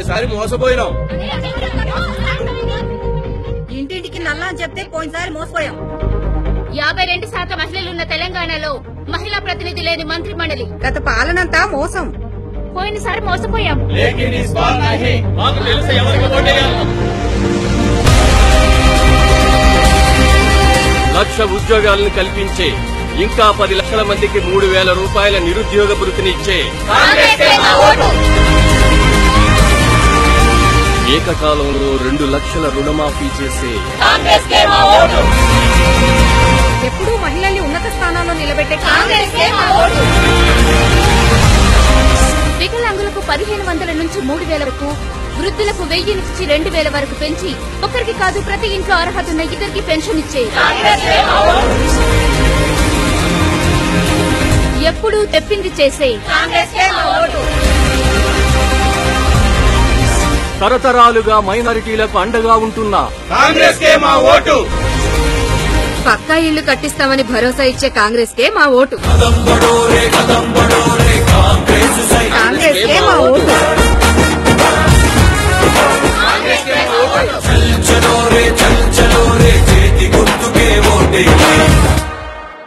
ఈసారి మోసపోయినాం ఇంటింటికి నల్లా అని చెప్తే పోయినసారి మోసపోయాం యాభై రెండు శాతం మహిళలున్న తెలంగాణలో మహిళా ప్రతినిధి లేని మంత్రి మండలి గత పాలనంతా మోసం పోయినసారి మోసపోయాం మాకు తెలుసు ఎవరికి ఓటేయాలో లక్ష ఉద్యోగాలను కల్పించే ఇంకా పది లక్షల మందికి మూడు వేల రూపాయల నిరుద్యోగ భృతినిచ్చే ఏకకాలంలో రెండు లక్షల రుణమాఫీ చేసే ఎప్పుడూ మహిళల్ని ఉన్నత స్థానాల్లో నిలబెట్టే వికలాంగులకు పదిహేను వందల నుంచి మూడు వేల వరకు వృద్ధులకు వెయ్యి నుంచి రెండు వేల వరకు పెంచి ఒకరికి కాదు ప్రతి ఇంట్లో అర్హత ఉన్న ఇద్దరికి పెన్షన్ ఇచ్చే ఎప్పుడూ తెప్పింది చేసే తరతరాలుగా మైనారిటీలకు అండగా ఉంటున్న కాంగ్రెస్ కే మా ఓటు పక్కా ఇల్లు కట్టిస్తామని భరోసా ఇచ్చే కాంగ్రెస్ కే మా ఓటు కాంగ్రెస్ కే మా ఓటు